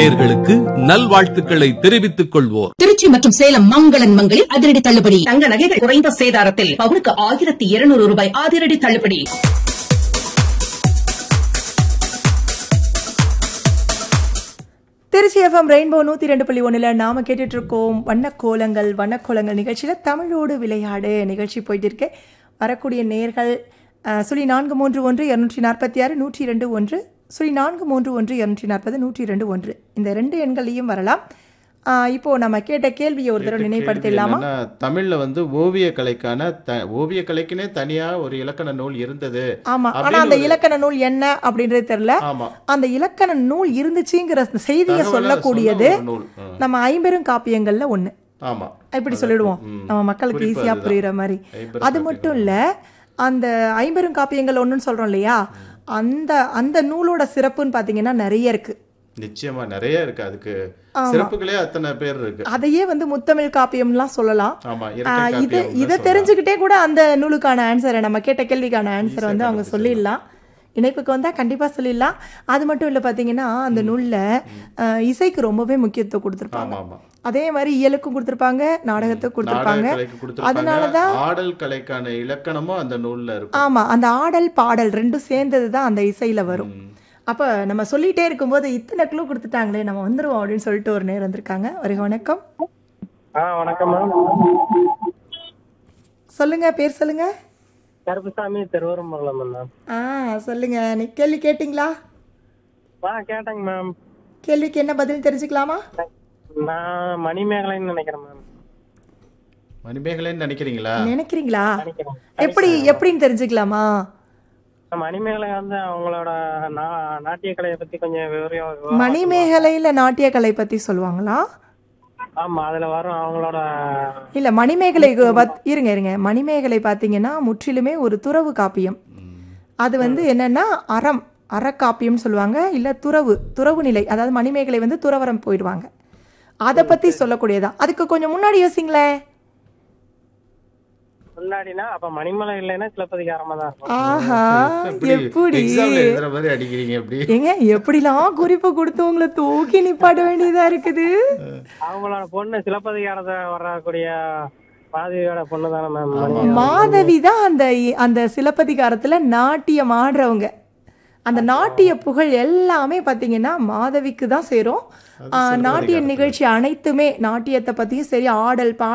நேயர்களுக்கு நல்வாழ்த்துக்களை தெரிவித்துக் கொள்வோர் திருச்சி மற்றும் சேலம் மங்களன் மங்களில் அதிரடி தள்ளுபடி தங்க நகைகள் குறைந்த சேதாரத்தில் பவுனுக்கு ஆயிரத்தி இருநூறு ரூபாய் அதிரடி தள்ளுபடி திருச்சி எஃப்எம் ரெயின்போ நூற்றி ரெண்டு புள்ளி ஒன்றில் நாம கேட்டுட்டு இருக்கோம் வண்ணக்கோலங்கள் வண்ணக்கோலங்கள் நிகழ்ச்சியில் தமிழோடு விளையாடு நிகழ்ச்சி போயிட்டு இருக்கு வரக்கூடிய நேர்கள் அஹ், சுழி நான்கு மூன்று ஒன்று இரநூற்றி நாற்பத்தி ஆறு நூற்றி ரெண்டு ஒன்று சுழி நான்கு மூன்று ஒன்று இரநூற்றி நாற்பது நூற்றி ரெண்டு ஒன்று இந்த ரெண்டு எண்களையும் வரலாம் அஹ், இப்போ நம்ம கேட்ட கேள்வியை ஒரு தடவை நினைப்படுத்திடலாமா என்னன்னா, தமிழ்ல வந்து ஓவிய கலைக்கான த- ஓவிய கலைக்குனே தனியா ஒரு இலக்கண நூல் இருந்தது ஆமா ஆனா அப்படின்னு அந்த ஒரு- இலக்கண நூல் என்ன அப்படின்றது தெரியல ஆமா அந்த இலக்கண நூல் இருந்துச்சுங்கிற செய்தியை தகவலை சொல்லக்கூடியது சொன்ன ஒரு நூல் ம். நம்ம ஐம்பெரும் காப்பியங்கள்ல ஒண்ணு ஆமா இப்படி சொல்லிடுவோம் ம். நம்ம மக்களுக்கு குறிப்பு ஈஸியா அதுதான். புரியுற மாதிரி ஐம்பெரும் அது மட்டும் இல்ல அந்த ஐம்பெரும் காப்பியங்கள் ஒண்ணுன்னு சொல்றோம் இல்லையா அந்த அந்த நூலோட சிறப்புன்னு பாத்தீங்கன்னா நிறைய இருக்கு நிச்சயமா நிறைய இருக்கு அதுக்கு சிறப்புகளே அத்தனை பேர் இருக்கு அதையே வந்து முத்தமிழ் காப்பியம்லாம் சொல்லலாம் ஆமா ஆ, இரட்டை இது காப்பியம் இதை சொல்லலாம். தெரிஞ்சுக்கிட்டே கூட அந்த நூலுக்கான ஆன்சரை நம்ம கேட்ட கேள்விக்கான ஆன்சரை வந்து அவங்க சொல்லிடலாம் இணைப்புக்கு வந்தா கண்டிப்பா சொல்லிடலாம் அது மட்டும் இல்ல பாத்தீங்கன்னா அந்த நூல்ல ஆ, இசைக்கு ரொம்பவே முக்கியத்துவம் கொடுத்துருப்பாங்க ஆமா ஆமா அதே மாதிரி இயலுக்கும் கொடுத்துருப்பாங்க நாடகத்துக்கு கொடுத்துருப்பாங்க நாடக கலைக்கு கொடுத்திருப்பாங்க. அதனாலதான் ஆடல் கலைக்கான இலக்கணமும் அந்த நூல்ல இருக்கும் ஆமா அந்த ஆடல் பாடல் ரெண்டும் சேர்ந்தது தான் அந்த இசையில வரும் அப்ப நம்ம சொல்லிட்டே இருக்கும்போது இத்தனை க்ளூ கொடுத்துட்டாங்களே நம்ம வந்துருவோம் அப்படின்னு சொல்லிட்டு ஒரு நேரம் வந்திருக்காங்க வருக வணக்கம் ஆ வணக்கம் மேம் சொல்லுங்க பேர் சொல்லுங்க கருப்புசாமி திருவரம்பலம் மேம் ஆ சொல்லுங்க நீ கேள்வி கேட்டிங்களா ஆ கேட்டேங்க மேம் கேள்விக்கு என்ன பதில் தெரிஞ்சுக்கலாமா நான் மணிமேகலைன்னு நினைக்கிறேன் மேம் மணிமேகலைன்னு நினைக்கிறீங்களா நினைக்கிறீங்களா நினைக்கிறேன் எப்படி எப்படின்னு தெரிஞ்சுக்கலாமா மணிமேகலை வந்து அவங்களோட நா- நாட்டிய கலையை பத்தி கொஞ்சம் விவரம் மணிமேகலையில நாட்டிய கலை பத்தி சொல்லுவாங்களா ஆமா அதுல வரும் அவங்களோட இல்ல மணிமேகலை பத்- இருங்க இருங்க மணிமேகலை பாத்தீங்கன்னா முற்றிலுமே ஒரு துறவு காப்பியம் அது வந்து என்னன்னா அறம் அறக்காப்பியம்னு சொல்லுவாங்க இல்ல துறவு துறவு நிலை அதாவது மணிமேகலை வந்து துறவரம் போயிடுவாங்க அதை பத்தி சொல்லக்கூடியதா அதுக்கு கொஞ்சம் முன்னாடி யோசிங்களேன் முன்னாடினா அப்ப மணிமலை இல்லைன்னா சிலப்பதிகாரமா தான் இருக்கும் ஆஹா எப்படி எப்படி எக்ஸாம்ல எழுதுற மாதிரி அடிக்கிறீங்க எப்படி ஏங்க எப்படிலாம் குறிப்பு கொடுத்து உங்களை தூக்கி நிப்பாட்ட வேண்டியதா இருக்குது அவங்களோட பொண்ணு சிலப்பதிகாரத்தை வரக்கூடிய பாதியோட பொண்ணு தானே மேம் மாதவி தான் அந்த அந்த சிலப்பதிகாரத்துல நாட்டியம் ஆடுறவங்க அந்த நாட்டிய புகழ் எல்லாமே பாத்தீங்கன்னா மாதவிக்கு தான் சேரும் ஆ, நாட்டிய நிகழ்ச்சி அனைத்துமே நாட்டியத்தை பத்தியும் சரி ஆடல் பா